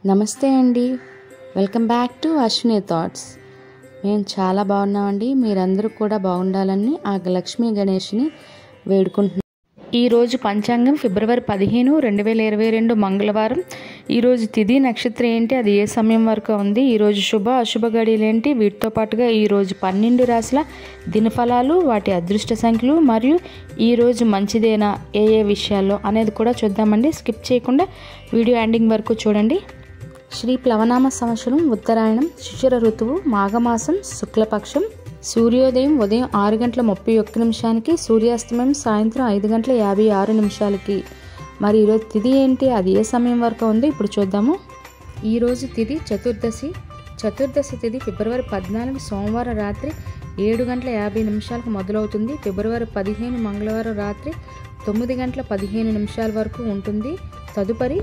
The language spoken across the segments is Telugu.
నమస్తే అండి welcome back to Ashwini thoughts మేము చాలా బాగున్నామండి మీరందరూ కూడా బాగుండాలని ఆ లక్ష్మీ గణేష్ని వేడుకుంటున్నాం ఈరోజు పంచాంగం ఫిబ్రవరి పదిహేను రెండు వేల ఇరవై రెండు మంగళవారం ఈరోజు తిథి నక్షత్రం ఏంటి అది ఏ సమయం వరకు ఉంది ఈరోజు శుభ అశుభ గడియలు ఏంటి వీటితో పాటుగా ఈరోజు పన్నెండు రాశుల దినఫలాలు వాటి అదృష్ట సంఖ్యలు మరియు ఈరోజు మంచిదేనా ఏ ఏ విషయాల్లో అనేది కూడా చూద్దామండి స్కిప్ చేయకుండా వీడియో ఎండింగ్ వరకు చూడండి శ్రీ ప్లవనామ సంవత్సరం ఉత్తరాయణం శిశిర ఋతువు మాఘమాసం శుక్లపక్షం సూర్యోదయం ఉదయం ఆరు గంటల ముప్పై ఒక్క నిమిషానికి సూర్యాస్తమయం సాయంత్రం ఐదు గంటల యాభై ఆరు నిమిషాలకి మరి ఈరోజు తిథి ఏంటి అది ఏ సమయం వరకు ఉంది ఇప్పుడు చూద్దాము ఈరోజు తిథి చతుర్దశి చతుర్దశి తిథి ఫిబ్రవరి పద్నాలుగు సోమవారం రాత్రి ఏడు గంటల యాభై నిమిషాలకు మొదలవుతుంది ఫిబ్రవరి పదిహేను మంగళవారం రాత్రి తొమ్మిది గంటల పదిహేను నిమిషాల వరకు ఉంటుంది తదుపరి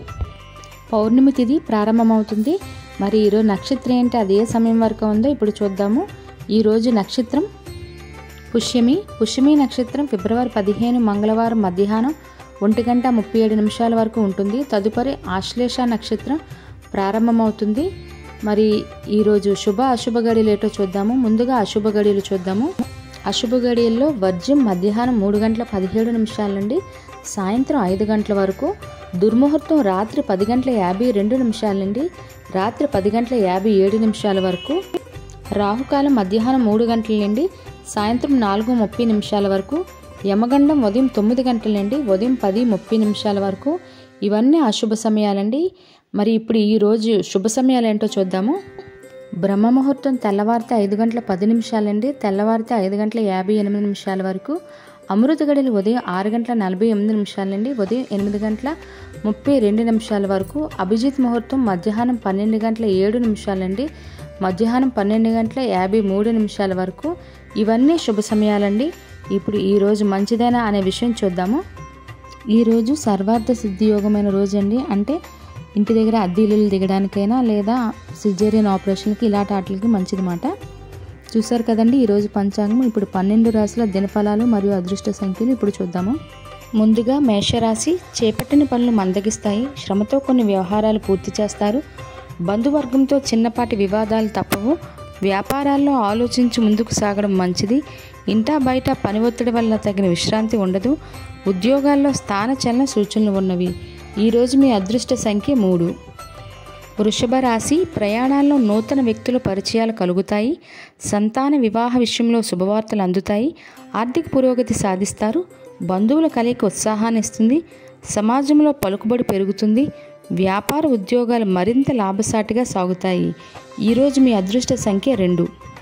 పౌర్ణమి తిథి ప్రారంభమవుతుంది మరి ఈరోజు నక్షత్రం ఏంటి అది ఏ సమయం వరకు ఉందో ఇప్పుడు చూద్దాము ఈరోజు నక్షత్రం పుష్యమి పుష్యమి నక్షత్రం ఫిబ్రవరి పదిహేను మంగళవారం మధ్యాహ్నం ఒంటి గంట ముప్పై ఏడు నిమిషాల వరకు ఉంటుంది తదుపరి ఆశ్లేష నక్షత్రం ప్రారంభమవుతుంది మరి ఈరోజు శుభ అశుభ గడియలు ఏటో చూద్దాము ముందుగా అశుభ గడియలు చూద్దాము అశుభ గడియల్లో వర్జ్యం మధ్యాహ్నం మూడు గంటల పదిహేడు నిమిషాల నుండి సాయంత్రం ఐదు గంటల వరకు దుర్ముహూర్తం రాత్రి పది గంటల యాభై రెండు నిమిషాల నుండి రాత్రి పది గంటల యాభై ఏడు నిమిషాల వరకు రాహుకాలం మధ్యాహ్నం మూడు గంటల నుండి సాయంత్రం నాలుగు ముప్పై నిమిషాల వరకు యమగండం ఉదయం తొమ్మిది గంటల నుండి ఉదయం పది ముప్పై నిమిషాల వరకు ఇవన్నీ అశుభ సమయాలండి మరి ఇప్పుడు ఈరోజు శుభ సమయాలు ఏంటో చూద్దాము బ్రహ్మ ముహూర్తం తెల్లవారితే ఐదు గంటల పది నిమిషాల నుండి తెల్లవారితే ఐదు గంటల యాభై ఎనిమిది నిమిషాల వరకు అమృత గడియలు ఉదయం ఆరు గంటల నలభై ఎనిమిది నిమిషాల నుండి ఉదయం ఎనిమిది గంటల ముప్పై రెండు నిమిషాల వరకు అభిజిత్ ముహూర్తం మధ్యాహ్నం పన్నెండు గంటల ఏడు నిమిషాల నుండి మధ్యాహ్నం పన్నెండు గంటల యాభై మూడు నిమిషాల వరకు ఇవన్నీ శుభ సమయాలండి ఇప్పుడు ఈరోజు మంచిదేనా అనే విషయం చూద్దాము ఈరోజు సర్వార్థ సిద్ధియోగమైన రోజు అండి అంటే ఇంటి దగ్గర అద్దీలు దిగడానికైనా లేదా సిజేరియన్ ఆపరేషన్కి ఇలాంటి వాటికి మంచిది మాట చూసారు కదండి ఈరోజు పంచాంగం ఇప్పుడు పన్నెండు రాశుల దినఫలాలు మరియు అదృష్ట సంఖ్యలు ఇప్పుడు చూద్దాము ముందుగా మేషరాశి చేపట్టిన పనులు మందగిస్తాయి శ్రమతో కొన్ని వ్యవహారాలు పూర్తి చేస్తారు బంధువర్గంతో చిన్నపాటి వివాదాలు తప్పవు వ్యాపారాల్లో ఆలోచించి ముందుకు సాగడం మంచిది ఇంటా బయట పని ఒత్తిడి వల్ల తగిన విశ్రాంతి ఉండదు ఉద్యోగాల్లో స్థానచలన సూచనలు ఉన్నవి ఈరోజు మీ అదృష్ట సంఖ్య మూడు వృషభ రాశి ప్రయాణాల్లో నూతన వ్యక్తుల పరిచయాలు కలుగుతాయి సంతాన వివాహ విషయంలో శుభవార్తలు అందుతాయి ఆర్థిక పురోగతి సాధిస్తారు బంధువుల కలయిక ఉత్సాహాన్ని ఇస్తుంది సమాజంలో పలుకుబడి పెరుగుతుంది వ్యాపార ఉద్యోగాలు మరింత లాభసాటిగా సాగుతాయి ఈరోజు మీ అదృష్ట సంఖ్య రెండు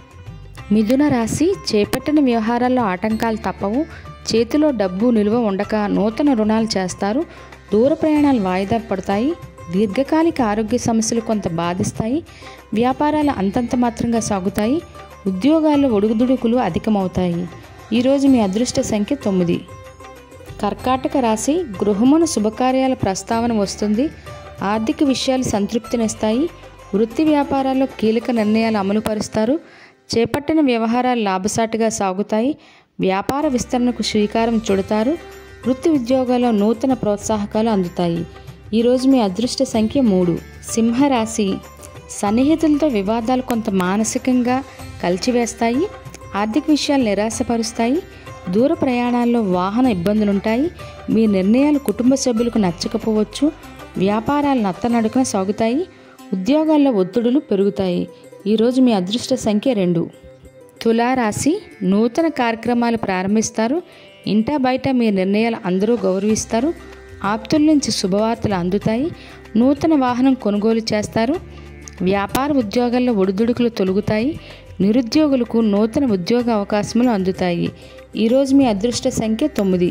మిథున రాశి చేపట్టిన వ్యవహారాల్లో ఆటంకాలు తప్పవు చేతిలో డబ్బు నిల్వ ఉండక నూతన రుణాలు చేస్తారు దూర ప్రయాణాలు వాయిదా పడతాయి దీర్ఘకాలిక ఆరోగ్య సమస్యలు కొంత బాధిస్తాయి వ్యాపారాలు అంతంత మాత్రంగా సాగుతాయి ఉద్యోగాల్లో ఒడుగుదుడుకులు అధికమవుతాయి ఈరోజు మీ అదృష్ట సంఖ్య తొమ్మిది కర్కాటక రాశి గృహమున శుభకార్యాల ప్రస్తావన వస్తుంది ఆర్థిక విషయాలు సంతృప్తినిస్తాయి వృత్తి వ్యాపారాల్లో కీలక నిర్ణయాలు అమలుపరుస్తారు చేపట్టిన వ్యవహారాలు లాభసాటిగా సాగుతాయి వ్యాపార విస్తరణకు శ్రీకారం చుడతారు వృత్తి ఉద్యోగాల్లో నూతన ప్రోత్సాహకాలు అందుతాయి ఈరోజు మీ అదృష్ట సంఖ్య మూడు సింహరాశి సన్నిహితులతో వివాదాలు కొంత మానసికంగా కలిచివేస్తాయి ఆర్థిక విషయాలు నిరాశపరుస్తాయి దూర ప్రయాణాల్లో వాహన ఇబ్బందులుంటాయి మీ నిర్ణయాలు కుటుంబ సభ్యులకు నచ్చకపోవచ్చు వ్యాపారాలు నత్తనడుకున సాగుతాయి ఉద్యోగాల్లో ఒత్తిడులు పెరుగుతాయి ఈరోజు మీ అదృష్ట సంఖ్య రెండు తులారాశి నూతన కార్యక్రమాలు ప్రారంభిస్తారు ఇంటా బయట మీ నిర్ణయాలు అందరూ గౌరవిస్తారు ఆప్తుల నుంచి శుభవార్తలు అందుతాయి నూతన వాహనం కొనుగోలు చేస్తారు వ్యాపార ఉద్యోగాల్లో ఒడిదుడుకులు తొలుగుతాయి నిరుద్యోగులకు నూతన ఉద్యోగ అవకాశములు అందుతాయి ఈరోజు మీ అదృష్ట సంఖ్య తొమ్మిది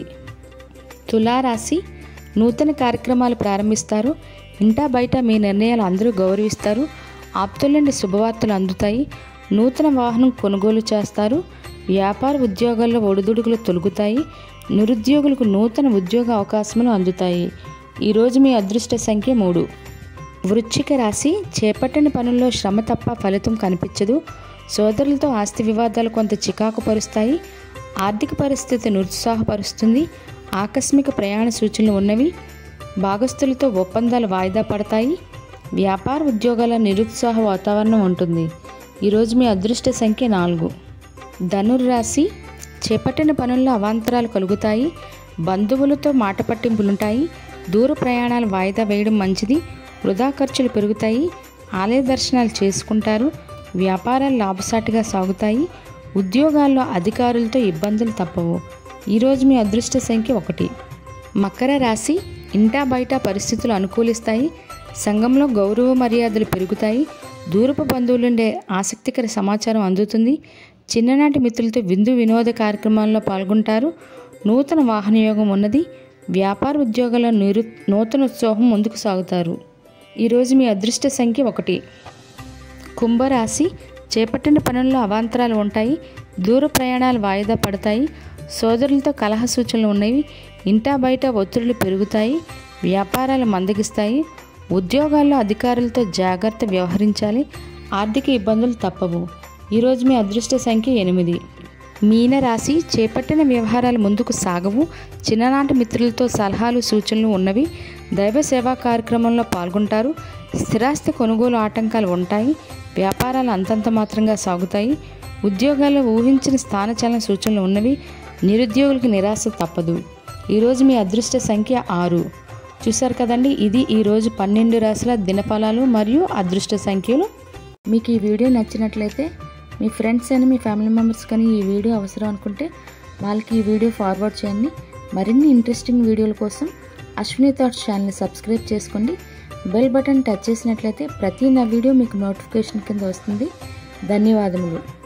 తులారాశి నూతన కార్యక్రమాలు ప్రారంభిస్తారు ఇంటా బయట మీ నిర్ణయాలు అందరూ గౌరవిస్తారు ఆప్తుల నుండి శుభవార్తలు అందుతాయి నూతన వాహనం కొనుగోలు చేస్తారు వ్యాపార ఉద్యోగాల్లో ఒడిదుడుకులు తొలుగుతాయి నిరుద్యోగులకు నూతన ఉద్యోగ అవకాశములు అందుతాయి ఈరోజు మీ అదృష్ట సంఖ్య మూడు వృశ్చిక రాశి చేపట్టిన పనుల్లో శ్రమ తప్ప ఫలితం కనిపించదు సోదరులతో ఆస్తి వివాదాలు కొంత చికాకు పరుస్తాయి ఆర్థిక పరిస్థితి నిరుత్సాహపరుస్తుంది ఆకస్మిక ప్రయాణ సూచనలు ఉన్నవి భాగస్థులతో ఒప్పందాలు వాయిదా పడతాయి వ్యాపార ఉద్యోగాల నిరుత్సాహ వాతావరణం ఉంటుంది ఈరోజు మీ అదృష్ట సంఖ్య నాలుగు ధనుర్రాశి చేపట్టిన పనుల్లో అవాంతరాలు కలుగుతాయి బంధువులతో మాట పట్టింపులుంటాయి దూర ప్రయాణాలు వాయిదా వేయడం మంచిది వృధా ఖర్చులు పెరుగుతాయి ఆలయ దర్శనాలు చేసుకుంటారు వ్యాపారాలు లాభసాటిగా సాగుతాయి ఉద్యోగాల్లో అధికారులతో ఇబ్బందులు తప్పవు ఈరోజు మీ అదృష్ట సంఖ్య ఒకటి మకర రాశి ఇంటా బయట పరిస్థితులు అనుకూలిస్తాయి సంఘంలో గౌరవ మర్యాదలు పెరుగుతాయి దూరపు బంధువులుండే ఆసక్తికర సమాచారం అందుతుంది చిన్ననాటి మిత్రులతో విందు వినోద కార్యక్రమాల్లో పాల్గొంటారు నూతన వాహన యోగం ఉన్నది వ్యాపార ఉద్యోగాల నిరు నూతన ఉత్సాహం ముందుకు సాగుతారు ఈరోజు మీ అదృష్ట సంఖ్య ఒకటి కుంభరాశి చేపట్టిన పనుల్లో అవాంతరాలు ఉంటాయి దూర ప్రయాణాలు వాయిదా పడతాయి సోదరులతో కలహ సూచనలు ఉన్నవి ఇంటా బయట ఒత్తిడులు పెరుగుతాయి వ్యాపారాలు మందగిస్తాయి ఉద్యోగాల్లో అధికారులతో జాగ్రత్త వ్యవహరించాలి ఆర్థిక ఇబ్బందులు తప్పవు ఈరోజు మీ అదృష్ట సంఖ్య ఎనిమిది మీనరాశి చేపట్టిన వ్యవహారాలు ముందుకు సాగవు చిన్ననాటి మిత్రులతో సలహాలు సూచనలు ఉన్నవి దైవ సేవా కార్యక్రమంలో పాల్గొంటారు స్థిరాస్తి కొనుగోలు ఆటంకాలు ఉంటాయి వ్యాపారాలు అంతంత మాత్రంగా సాగుతాయి ఉద్యోగాల్లో ఊహించిన స్థానచలన సూచనలు ఉన్నవి నిరుద్యోగులకు నిరాశ తప్పదు ఈరోజు మీ అదృష్ట సంఖ్య ఆరు చూశారు కదండి ఇది ఈరోజు పన్నెండు రాశుల దినఫలాలు మరియు అదృష్ట సంఖ్యలు మీకు ఈ వీడియో నచ్చినట్లయితే మీ ఫ్రెండ్స్ అని మీ ఫ్యామిలీ మెంబర్స్ కానీ ఈ వీడియో అవసరం అనుకుంటే వాళ్ళకి ఈ వీడియో ఫార్వర్డ్ చేయండి మరిన్ని ఇంట్రెస్టింగ్ వీడియోల కోసం అశ్విని థాట్స్ ఛానల్ని సబ్స్క్రైబ్ చేసుకోండి బెల్ బటన్ టచ్ చేసినట్లయితే ప్రతి నా వీడియో మీకు నోటిఫికేషన్ కింద వస్తుంది ధన్యవాదములు